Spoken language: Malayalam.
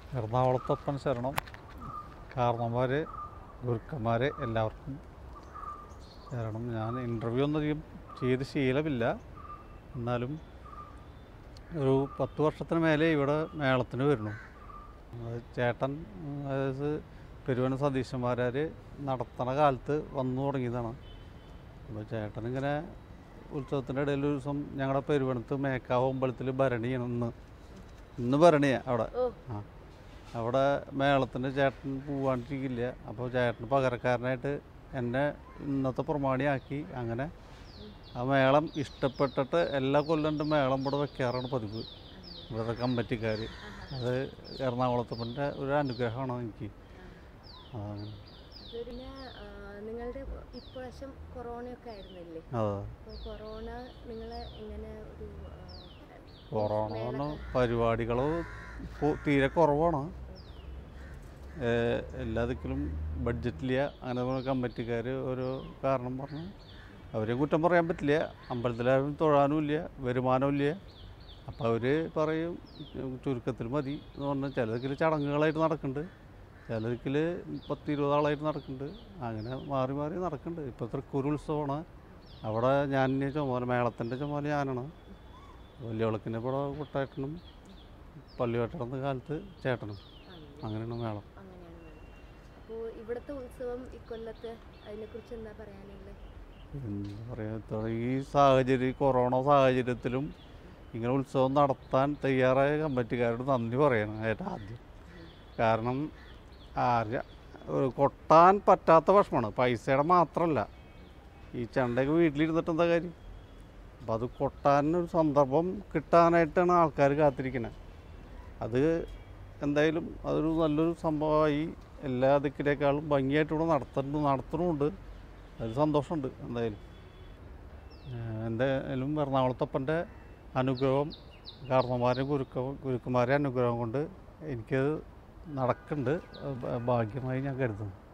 എറണാകുളത്തൊപ്പൻ ശരണം കാരണന്മാർ ഗുരുക്കന്മാർ എല്ലാവർക്കും ശരണം ഞാൻ ഇൻ്റർവ്യൂ ഒന്നും അധികം ചെയ്ത് ശീലമില്ല എന്നാലും ഒരു പത്ത് വർഷത്തിന് മേലെ ഇവിടെ മേളത്തിന് വരുന്നു അത് ചേട്ടൻ ഉം, അതായത് പെരുവന സതീശന്മാരാർ നടത്തണ കാലത്ത് വന്നു തുടങ്ങിയതാണ് അപ്പോൾ ചേട്ടൻ ഇങ്ങനെ ഉത്സവത്തിൻ്റെ ഇടയിൽ ഒരു ദിവസം ഞങ്ങളുടെ പെരുവനത്ത് മേക്കാവ് അമ്പലത്തിൽ ഭരണിയാണ് ഇന്ന് ഇന്ന് ഭരണിയാണ് അവിടെ ഓ ആ അവിടെ മേളത്തിന് ചേട്ടൻ പോവാണ്ടിരിക്കില്ല അപ്പോൾ ചേട്ടന് പകരക്കാരനായിട്ട് എന്നെ ഇന്നത്തെ പ്രമാണിയാക്കി അങ്ങനെ ആ മേളം ഇഷ്ടപ്പെട്ടിട്ട് എല്ലാ കൊല്ലം മേളം ഇവിടെ വെക്കാറാണ് പതിവ് ഇവിടുത്തെ കമ്പറ്റിക്കാർ അത് എറണാകുളത്തപ്പൻ്റെ ഒരു അനുഗ്രഹമാണ് എനിക്ക് ആ, അത് പിന്നെ ആ, നിങ്ങളുടെ ഇപ്രാവശ്യം കൊറോണയൊക്കെ ആയിരുന്നില്ലേ അതെ അപ്പോൾ കൊറോണ നിങ്ങളെ എങ്ങനെ ഒരു ആ, കൊറോണ മേള- കൊണ്ട് പരിപാടികൾ തീരെ കുറവാണ് ഏഹ് എല്ലാ ദിക്കിലും ബഡ്ജറ്റില്ല അങ്ങനെ പറഞ്ഞ കമ്മിറ്റിക്കാർ ഓരോ കാരണം പറഞ്ഞ് അവരെ കുറ്റം പറയാൻ പറ്റില്ല അമ്പലത്തിലാരും തൊഴാനും ഇല്ല വരുമാനവും ഇല്ല അപ്പോൾ അവർ പറയും ചുരുക്കത്തിൽ മതി എന്ന് പറഞ്ഞാൽ ചില ദിക്കിൽ ചടങ്ങുകളായിട്ട് നടക്കുന്നുണ്ട് ചില ദിക്കിൽ പത്ത് ഇരുപത് ആളായിട്ട് നടക്കുന്നുണ്ട് അങ്ങനെ മാറി മാറി നടക്കുന്നുണ്ട് ഇപ്പോൾ തൃക്കൂർ ഉത്സവമാണ് അവിടെ ഞാൻ ഇനി ചുമതല മേളത്തിൻ്റെ ചുമതല ഞാനാണ് വലിയ വിളക്കിൻ്റെ ഇവിടെ കുട്ടാട്ടനും പള്ളിവട്ടടന്ന കാലത്ത് ചേട്ടനും അങ്ങനെ അങ്ങനെയാണ് മേളം അങ്ങനെയാണ് വേണ്ടത് അപ്പോൾ ഇവിടുത്തെ ഉത്സവം ഇക്കൊല്ലത്ത് അതിനെക്കുറിച്ച് എന്താ പറയാനുള്ളത് എന്താ പറയുക ഈ സാഹചര്യം ഈ കൊറോണ സാഹചര്യത്തിലും ഇങ്ങനെ ഉത്സവം നടത്താൻ തയ്യാറായ കമ്മിറ്റിക്കാരോട് നന്ദി പറയണം ഏറ്റവും ആദ്യം കാരണം ആര്യ ഒരു കൊട്ടാൻ പറ്റാത്ത വിഷമമാണ് പൈസയുടെ മാത്രമല്ല ഈ ചണ്ടയൊക്കെ വീട്ടിലിരുന്നിട്ട് എന്താ കാര്യം അപ്പം അത് കൊട്ടാനൊരു സന്ദർഭം കിട്ടാനായിട്ടാണ് ആൾക്കാർ കാത്തിരിക്കുന്നത് അത് എന്തായാലും അതൊരു നല്ലൊരു സംഭവമായി എല്ലാ ദിക്കിനേക്കാളും ഭംഗിയായിട്ട് ഇവിടെ നടത്തുന്നു നടത്തുന്നുമുണ്ട് അതിൽ സന്തോഷമുണ്ട് എന്തായാലും ഏഹ് എന്തായാലും എറണാകുളത്തപ്പൻ്റെ അനുഗ്രഹം കാരണന്മാരെ ഗുരുക്ക ഗുരുക്കന്മാരെ അനുഗ്രഹം കൊണ്ട് എനിക്കത് നടക്കുന്നുണ്ട് അത് ഭാഗ്യമായി ഞാൻ കരുതുന്നു